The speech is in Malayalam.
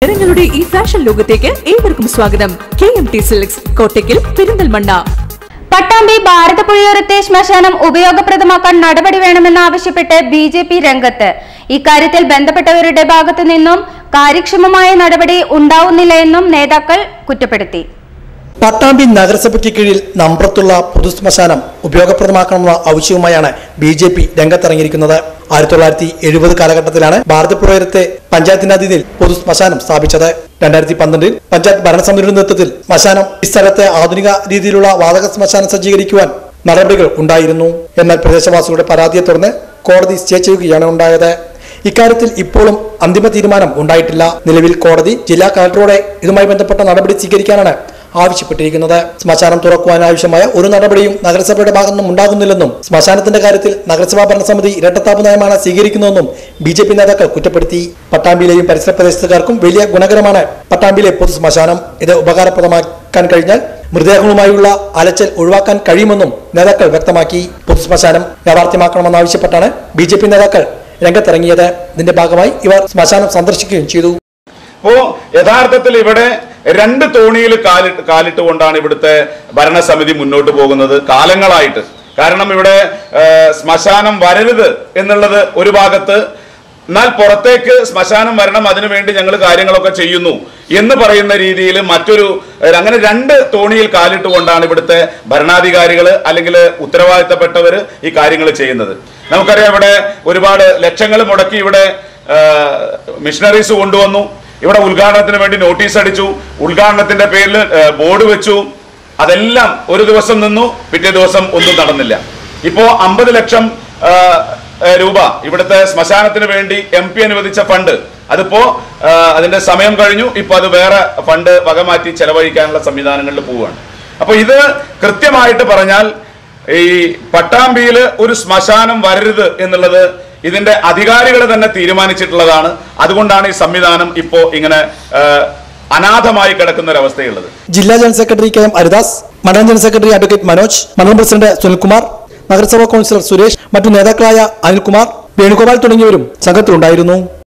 നിറങ്ങളുടെ ഈ ഫാഷൻ ലോകത്തേക്ക് ഏവർക്കും സ്വാഗതം K M T silks Kottakkal Perinthalmanna Pattambi ഭാരതപ്പുഴയോരത്തെ ശ്മശാനം ഉപയോഗപ്രദമാക്കാൻ നടപടി വേണമെന്നാവശ്യപ്പെട്ട് ബി ജെ പി രംഗത്ത് ഇക്കാര്യത്തിൽ ബന്ധപ്പെട്ടവരുടെ ഭാഗത്തു നിന്നും കാര്യക്ഷമമായ നടപടി ഉണ്ടാവുന്നില്ല എന്നും നേതാക്കൾ കുറ്റപ്പെടുത്തി പട്ടാമ്പി നഗരസഭയ്ക്ക് കീഴിൽ നമ്പ്രത്തുള്ള പൊതുശ്മശാനം ഉപയോഗപ്രദമാക്കണമെന്ന ആവശ്യവുമായാണ് ബി ജെ പി രംഗത്തിറങ്ങിയിരിക്കുന്നത് ആയിരത്തി തൊള്ളായിരത്തി എഴുപത് കാലഘട്ടത്തിലാണ് ഭാരതപ്പുഴയത്തെ പഞ്ചായത്തിന്റെ അതിഥിയിൽ പൊതുശ്മശാനം സ്ഥാപിച്ചത് രണ്ടായിരത്തി പന്ത്രണ്ടിൽ പഞ്ചായത്ത് ഭരണസമിതിയുടെ നേതൃത്വത്തിൽ ശ്മശാനം ഈ സ്ഥലത്തെ ആധുനിക രീതിയിലുള്ള വാതക ശ്മശാനം സജ്ജീകരിക്കുവാൻ നടപടികൾ ഉണ്ടായിരുന്നു എന്നാൽ പ്രദേശവാസികളുടെ പരാതിയെ തുടർന്ന് കോടതി സ്റ്റേ ചെയ്യുകയാണ് ഉണ്ടായത് ഇക്കാര്യത്തിൽ ഇപ്പോഴും അന്തിമ തീരുമാനം ഉണ്ടായിട്ടില്ല നിലവിൽ കോടതി ജില്ലാ കളക്ടറോടെ ഇതുമായി ബന്ധപ്പെട്ട നടപടി സ്വീകരിക്കാനാണ് ആവശ്യപ്പെട്ടിരിക്കുന്നത് ശ്മശാനം തുറക്കുവാൻ ആവശ്യമായ ഒരു നടപടിയും നഗരസഭയുടെ ഭാഗത്തുനിന്നും ഉണ്ടാകുന്നില്ലെന്നും ശ്മശാനത്തിന്റെ കാര്യത്തിൽ നഗരസഭാ ഭരണസമിതി ഇരട്ടത്താപ്പ് നയമാണ് സ്വീകരിക്കുന്നതെന്നും ബി ജെ പി നേതാക്കൾ കുറ്റപ്പെടുത്തി പട്ടാമ്പിയിലെയും പരിസര പ്രദേശത്തുകാർക്കും വലിയ ഗുണകരമാണ് പട്ടാമ്പിയിലെ പൊതു ശ്മശാനം ഇത് ഉപകാരപ്രദമാക്കാൻ കഴിഞ്ഞാൽ മൃതദേഹങ്ങളുമായുള്ള അലച്ചൽ ഒഴിവാക്കാൻ കഴിയുമെന്നും നേതാക്കൾ വ്യക്തമാക്കി പൊതു ശ്മശാനം യാഥാർത്ഥ്യമാക്കണമെന്നാവശ്യപ്പെട്ടാണ് ബി ജെ പി നേതാക്കൾ രംഗത്തിറങ്ങിയത് ഇതിന്റെ ഭാഗമായി ഇവർ ശ്മശാനം സന്ദർശിക്കുകയും ചെയ്തു അപ്പോ യഥാർത്ഥത്തിൽ ഇവിടെ രണ്ട് തോണിയിൽ കാലിട്ട് കാലിട്ടുകൊണ്ടാണ് ഇവിടുത്തെ ഭരണസമിതി മുന്നോട്ട് പോകുന്നത് കാലങ്ങളായിട്ട് കാരണം ഇവിടെ ആ, ശ്മശാനം വരരുത് എന്നുള്ളത് ഒരു ഭാഗത്ത് എന്നാൽ പുറത്തേക്ക് ശ്മശാനം വരണം അതിനുവേണ്ടി ഞങ്ങൾ കാര്യങ്ങളൊക്കെ ചെയ്യുന്നു എന്ന് പറയുന്ന രീതിയിൽ മറ്റൊരു ഏഹ്, അങ്ങനെ രണ്ട് തോണിയിൽ കാലിട്ടുകൊണ്ടാണ് ഇവിടുത്തെ ഭരണാധികാരികൾ അല്ലെങ്കിൽ ഉത്തരവാദിത്തപ്പെട്ടവർ ഈ കാര്യങ്ങൾ ചെയ്യുന്നത് നമുക്കറിയാം ഇവിടെ ഒരുപാട് ലക്ഷങ്ങൾ മുടക്കി ഇവിടെ മിഷണറീസ് കൊണ്ടുവന്നു ഇവിടെ ഉദ്ഘാടനത്തിന് വേണ്ടി നോട്ടീസ് അടിച്ചു ഉദ്ഘാടനത്തിന്റെ പേരിൽ ഏഹ്, ബോർഡ് വെച്ചു അതെല്ലാം ഒരു ദിവസം നിന്നു പിറ്റേ ദിവസം ഒന്നും നടന്നില്ല ഇപ്പോ അമ്പത് ലക്ഷം ആ, ആ, രൂപ ഇവിടുത്തെ ശ്മശാനത്തിന് വേണ്ടി എം പി അനുവദിച്ച ഫണ്ട് അതിപ്പോ ആ, അതിന്റെ സമയം കഴിഞ്ഞു ഇപ്പൊ അത് വേറെ ഫണ്ട് വകമാറ്റി ചെലവഴിക്കാനുള്ള സംവിധാനങ്ങളിൽ പോവുകയാണ് അപ്പൊ ഇത് കൃത്യമായിട്ട് പറഞ്ഞാൽ ഈ പട്ടാമ്പിയിൽ ഒരു ശ്മശാനം വരരുത് എന്നുള്ളത് ഇതിന്റെ അധികാരികൾ തന്നെ തീരുമാനിച്ചിട്ടുള്ളതാണ് അതുകൊണ്ടാണ് ഈ സംവിധാനം ഇപ്പോ ഇങ്ങനെ ആ, അനാഥമായി കിടക്കുന്ന ഒരു അവസ്ഥയുള്ളത് ജില്ലാ general secretary K M Haridas മണ്ഡലം ജനറൽ സെക്രട്ടറി അഡ്വക്കേറ്റ് മനോജ് മണ്ഡലം പ്രസിഡന്റ് സുനിൽകുമാർ നഗരസഭാ കൗൺസിലർ സുരേഷ് മറ്റു നേതാക്കളായ അനിൽകുമാർ വേണുഗോപാൽ തുടങ്ങിയവരും സംഘത്തിലുണ്ടായിരുന്നു